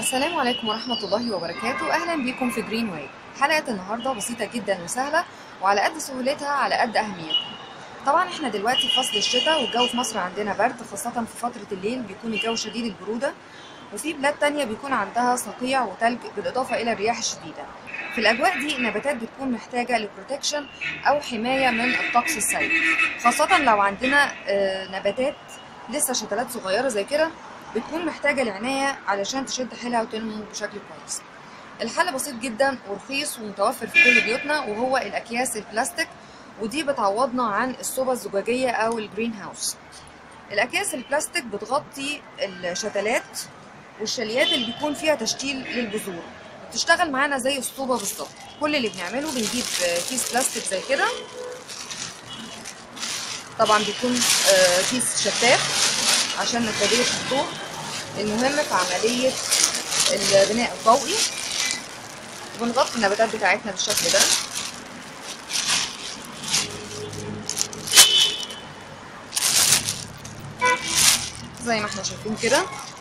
السلام عليكم ورحمة الله وبركاته أهلا بكم في جرين واي حلقة النهاردة بسيطة جدا وسهلة وعلى قد سهولتها على قد أهميتها طبعا احنا دلوقتي في فصل الشتاء والجو في مصر عندنا برد خاصة في فترة الليل بيكون الجو شديد البرودة وفي بلاد تانية بيكون عندها صقيع وتلج بالإضافة إلى الرياح الشديدة في الأجواء دي النباتات بتكون محتاجة لبروتكشن أو حماية من الطقس السيء خاصة لو عندنا آه، نباتات لسه شتلات صغيرة زي كده بتكون محتاجة لعناية علشان تشد حيلها وتنمو بشكل كويس الحل بسيط جدا ورخيص ومتوفر في كل بيوتنا وهو الأكياس البلاستيك ودي بتعوضنا عن الصوبة الزجاجية أو الجرين هاوس الأكياس البلاستيك بتغطي الشتلات والشاليات اللي بيكون فيها تشكيل للبذور بتشتغل معانا زي الصوبة بالظبط كل اللي بنعمله بنجيب كيس بلاستيك زي كده طبعا بيكون آه، كيس شفاف عشان نتفادى الضوء المهم في عملية البناء الضوئي وبنغطي النباتات بتاعتنا بالشكل ده زي ما احنا شايفين كده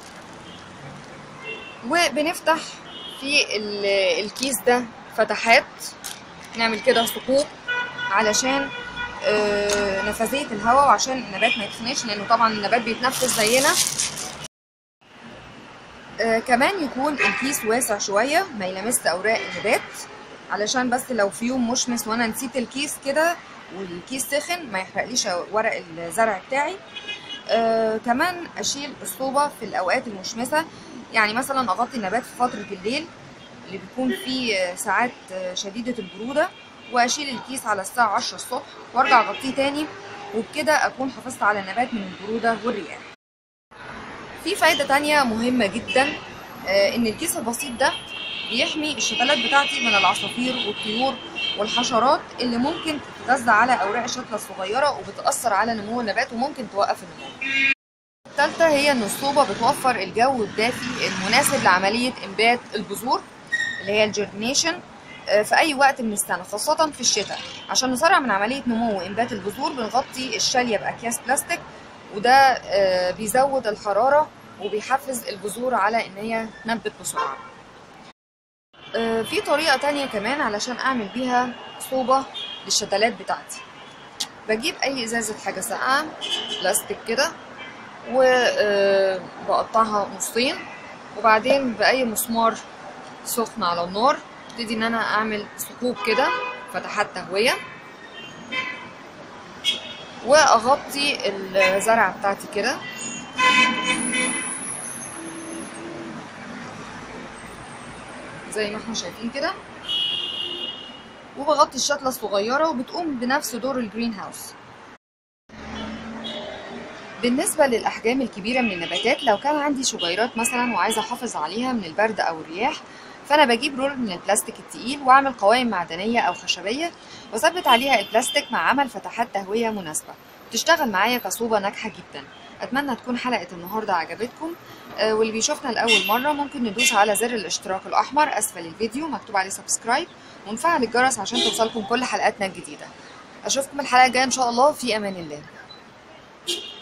وبنفتح في ال- الكيس ده فتحات نعمل كده ثقوب علشان آه، نفاذية الهواء وعشان النبات ما يتخنقش لأنه طبعا النبات بيتنفس زينا آه، كمان يكون الكيس واسع شوية ما يلمس أوراق النبات علشان بس لو في يوم مشمس وأنا نسيت الكيس كده والكيس سخن ما يحرقليش ورق الزرع بتاعي آه كمان أشيل الصوبة في الأوقات المشمسة يعني مثلا أغطي النبات في فترة الليل اللي بيكون فيه آه، ساعات آه، شديدة البرودة وأشيل الكيس على الساعة 10 الصبح وأرجع أغطيه تاني وبكده أكون حافظت على النبات من البرودة والرياح في فايدة تانية مهمة جدا آه، إن الكيس البسيط ده بيحمي الشتلات بتاعتي من العصافير والطيور والحشرات اللي ممكن تتغذى على أوراق الشتلة الصغيرة وبتأثر على نمو النبات وممكن توقف النمو الثالثة هي إن الصوبة بتوفر الجو الدافي المناسب لعملية إنبات البذور اللي هي الجيرنيشن في أي وقت من السنة خاصة في الشتاء عشان نسرع من عملية نمو وإنبات البذور بنغطي الشالية بأكياس بلاستيك وده آه، بيزود الحرارة وبيحفز البذور على إن هي تنبت بسرعة آه، في طريقة تانية كمان علشان أعمل بيها صوبة للشتلات بتاعتي بجيب أي إزازة حاجة ساقعة بلاستيك كده وبقطعها نصين وبعدين بأي مسمار سخن على النار ابتدي ان انا اعمل ثقوب كده فتحات تهوية واغطي الزرعة بتاعتي كده زي ما احنا شايفين كده وبغطي الشتلة الصغيرة وبتقوم بنفس دور الجرين هاوس بالنسبة للأحجام الكبيرة من النباتات لو كان عندي شجيرات مثلا وعايزة أحافظ عليها من البرد أو الرياح فأنا بجيب رول من البلاستيك التقيل وأعمل قوائم معدنية أو خشبية وأثبت عليها البلاستيك مع عمل فتحات تهوية مناسبة بتشتغل معايا كصوبة ناجحة جدا أتمنى تكون حلقة النهاردة عجبتكم آه، واللي بيشوفنا لأول مرة ممكن ندوس على زر الاشتراك الأحمر أسفل الفيديو مكتوب عليه سبسكرايب ونفعل الجرس عشان توصلكم كل حلقاتنا الجديدة أشوفكم الحلقة الجاية إن شاء الله في أمان الله